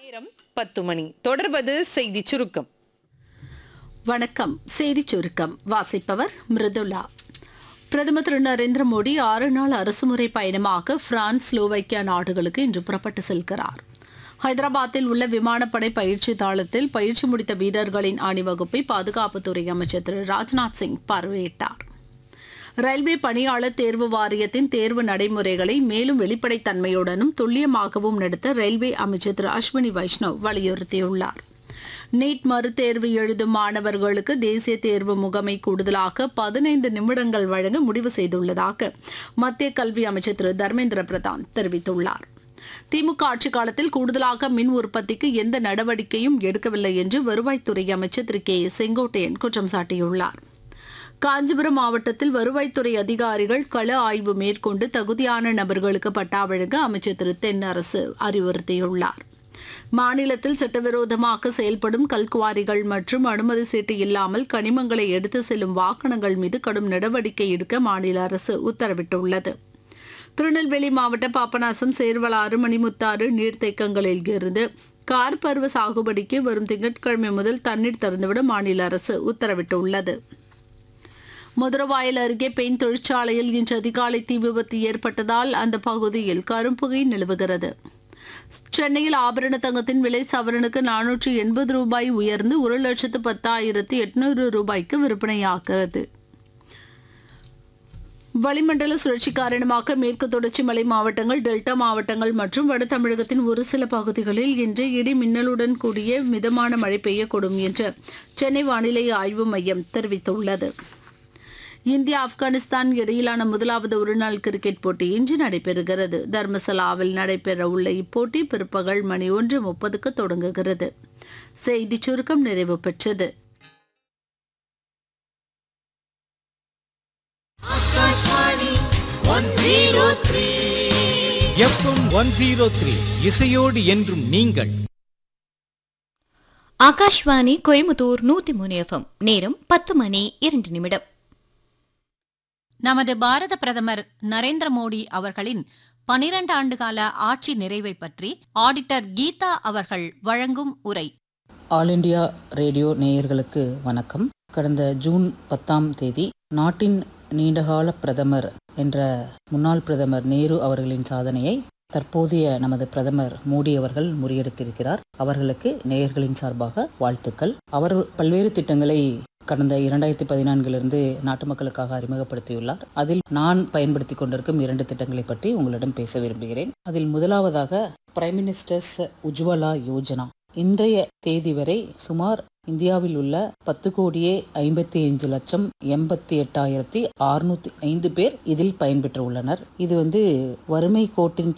நேரம் பத்து மணி தொடர்வது செய்தி சுருக்கம் வணக்கம் செய்திச் சுருக்கம் வாசிப்பவர் மிருதுளா பிரதமர் திரு நரேந்திர மோடி ஆறு நாள் அரசுமுறை பயணமாக பிரான்ஸ் ஸ்லோவைக்கியா நாடுகளுக்கு இன்று புறப்பட்டு செல்கிறார் ஹைதராபாத்தில் உள்ள விமானப்படை பயிற்சி தளத்தில் பயிற்சி முடித்த வீரர்களின் அணிவகுப்பை பாதுகாப்புத்துறை அமைச்சர் திரு ராஜ்நாத் சிங் பார்வையிட்டார் ரயில்வே பணியாளர் தேர்வு வாரியத்தின் தேர்வு நடைமுறைகளை மேலும் வெளிப்படைத்தன்மையுடனும் துல்லியமாகவும் நடத்த ரயில்வே அமைச்சர் திரு அஸ்வினி வைஷ்ணவ் வலியுறுத்தியுள்ளார் நீட் மறுதேர்வு எழுதும் மாணவர்களுக்கு தேசிய தேர்வு முகமை கூடுதலாக பதினைந்து நிமிடங்கள் வழங்க முடிவு செய்துள்ளதாக மத்திய கல்வி அமைச்சர் திரு தர்மேந்திர பிரதான் தெரிவித்துள்ளார் திமுக ஆட்சி காலத்தில் கூடுதலாக மின் உற்பத்திக்கு எந்த நடவடிக்கையும் எடுக்கவில்லை என்று வருவாய்த்துறை அமைச்சர் திரு கே ஏ செங்கோட்டையன் குற்றம் சாட்டியுள்ளார் காஞ்சிபுரம் மாவட்டத்தில் வருவாய்த்துறை அதிகாரிகள் கள ஆய்வு மேற்கொண்டு தகுதியான நபர்களுக்கு பட்டா வழங்க அமைச்சர் திரு தென்னரசு அறிவுறுத்தியுள்ளார் மாநிலத்தில் சட்டவிரோதமாக செயல்படும் கல்குவாரிகள் மற்றும் அனுமதி சீட்டு இல்லாமல் கனிமங்களை எடுத்து செல்லும் வாகனங்கள் மீது கடும் நடவடிக்கை எடுக்க மாநில அரசு உத்தரவிட்டுள்ளது திருநெல்வேலி மாவட்ட பாபநாசம் சேர்வலாறு மணிமுத்தாறு நீர்த்தேக்கங்களில் இருந்து கார் பருவ சாகுபடிக்கு வரும் திங்கட்கிழமை முதல் தண்ணீர் திறந்துவிட மாநில அரசு உத்தரவிட்டுள்ளது மதுரவாயல் அருகே பெயின் தொழிற்சாலையில் இன்று அதிகாலை தீ விபத்து ஏற்பட்டதால் அந்த பகுதியில் கரும்புகை நிலவுகிறது சென்னையில் ஆபரண தங்கத்தின் விலை சவரனுக்கு நானூற்று எண்பது ரூபாய் உயர்ந்து ஒரு லட்சத்து பத்தாயிரத்து எட்நூறு ரூபாய்க்கு விற்பனையாகிறது வளிமண்டல சுழற்சி காரணமாக மேற்கு தொடர்ச்சி மலை மாவட்டங்கள் டெல்டா மாவட்டங்கள் மற்றும் வட தமிழகத்தின் ஒரு சில பகுதிகளில் இன்று இடி மின்னலுடன் கூடிய மிதமான மழை பெய்யக்கூடும் என்று சென்னை வானிலை ஆய்வு மையம் தெரிவித்துள்ளது இந்தியா ஆப்கானிஸ்தான் இடையிலான முதலாவது ஒருநாள் கிரிக்கெட் போட்டி இன்று நடைபெறுகிறது தர்மசலாவில் நடைபெறவுள்ள இப்போட்டி பிற்பகல் மணி ஒன்று முப்பதுக்கு தொடங்குகிறது செய்திச் சுருக்கம் நிறைவு பெற்றது எஃப்எம் ஒன் ஜீரோ த்ரீ இசையோடு என்றும் நீங்கள் ஆகாஷ்வாணி கோயமுத்தூர் நூத்தி மூணு எஃப்எம் நேரம் பத்து மணி இரண்டு நிமிடம் நமது பாரத பிரதமர் நரேந்திர மோடி அவர்களின் பனிரண்டு ஆண்டுகால ஆட்சி நிறைவை பற்றி ஆடிட்டர் கீதா அவர்கள் வழங்கும் உரை ஆல் இண்டியா ரேடியோ நேயர்களுக்கு வணக்கம் கடந்த ஜூன் பத்தாம் தேதி நாட்டின் நீண்டகால பிரதமர் என்ற முன்னாள் பிரதமர் நேரு அவர்களின் சாதனையை தற்போதைய நமது பிரதமர் மோடி அவர்கள் முறியடித்திருக்கிறார் அவர்களுக்கு நேயர்களின் சார்பாக வாழ்த்துக்கள் அவர் பல்வேறு திட்டங்களை கடந்த இரண்டாயிரத்தி பதினான்கிலிருந்து நாட்டு மக்களுக்காக அறிமுகப்படுத்தியுள்ளார் அதில் நான் பயன்படுத்தி கொண்டிருக்கும் இரண்டு திட்டங்களை பற்றி உங்களிடம் பேச விரும்புகிறேன் அதில் முதலாவதாக பிரைம் மினிஸ்டர்ஸ் உஜ்வலா யோஜனா இன்றைய தேதி வரை சுமார் இந்தியாவில் உள்ள பத்து கோடியே ஐம்பத்தி அஞ்சு லட்சம் எண்பத்தி எட்டாயிரத்தி அறுநூத்தி ஐந்து பேர் இதில் பயன்பெற்று உள்ளனர் இது வந்து வறுமை கோட்டின்